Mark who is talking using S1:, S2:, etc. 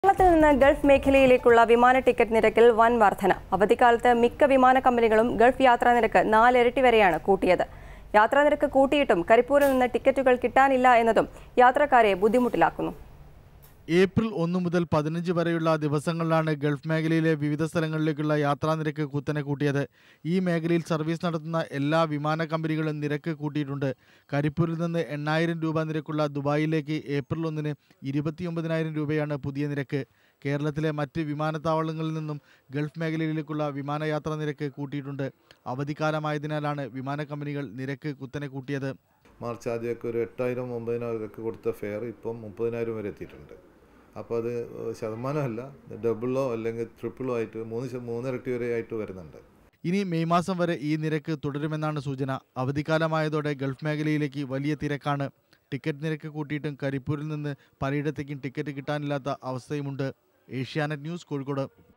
S1: കേരളത്തിൽ നിന്ന് ഗൾഫ് മേഖലയിലേക്കുള്ള വിമാന ടിക്കറ്റ് നിരക്കിൽ വൻ വർധന അവധിക്കാലത്ത് മിക്ക വിമാന കമ്പനികളും ഗൾഫ് യാത്രാ നിരക്ക് നാലിരട്ടി വരെയാണ് കൂട്ടിയത് യാത്രാ നിരക്ക് കൂട്ടിയിട്ടും കരിപ്പൂരിൽ നിന്ന് ടിക്കറ്റുകൾ കിട്ടാനില്ല എന്നതും യാത്രക്കാരെ ബുദ്ധിമുട്ടിലാക്കുന്നു
S2: ഏപ്രിൽ ഒന്ന് മുതൽ പതിനഞ്ച് വരെയുള്ള ദിവസങ്ങളിലാണ് ഗൾഫ് മേഖലയിലെ വിവിധ സ്ഥലങ്ങളിലേക്കുള്ള യാത്രാ നിരക്ക് കുത്തനെ കൂട്ടിയത് ഈ മേഖലയിൽ സർവീസ് നടത്തുന്ന എല്ലാ വിമാന കമ്പനികളും നിരക്ക് കൂട്ടിയിട്ടുണ്ട് കരിപ്പൂരിൽ നിന്ന് എണ്ണായിരം രൂപ നിരക്കുള്ള ദുബായിലേക്ക് ഏപ്രിൽ ഒന്നിന് ഇരുപത്തിയൊമ്പതിനായിരം രൂപയാണ് പുതിയ നിരക്ക് കേരളത്തിലെ മറ്റ് വിമാനത്താവളങ്ങളിൽ നിന്നും ഗൾഫ് മേഖലയിലേക്കുള്ള വിമാനയാത്രാ നിരക്ക് കൂട്ടിയിട്ടുണ്ട് അവധിക്കാലമായതിനാലാണ് വിമാന കമ്പനികൾ നിരക്ക് കുത്തനെ കൂട്ടിയത്
S3: മാർച്ച് ആദ്യമൊക്കെ ഒരു എട്ടായിരം ഒമ്പതിനായിരം ഒക്കെ കൊടുത്ത ഫെയർ ഇപ്പം മുപ്പതിനായിരം വരെ എത്തിയിട്ടുണ്ട് അപ്പോൾ അത് ശതമാനമല്ല ഡബിളോ അല്ലെങ്കിൽ ട്രിപ്പിളോ ആയിട്ട് മൂന്ന് ശ- മൂന്നിരട്ടി വരെ ആയിട്ട് വരുന്നുണ്ട്
S2: ഇനി മെയ് മാസം വരെ ഈ നിരക്ക് തുടരുമെന്നാണ് സൂചന അവധിക്കാലമായതോടെ ഗൾഫ് മേഖലയിലേക്ക് വലിയ തിരക്കാണ് ടിക്കറ്റ് നിരക്ക് കൂട്ടിയിട്ടും കരിപ്പൂരിൽ നിന്ന് പലയിടത്തേക്കും ടിക്കറ്റ് കിട്ടാനില്ലാത്ത അവസ്ഥയുമുണ്ട് ഏഷ്യാനെറ്റ് ന്യൂസ് കോഴിക്കോട്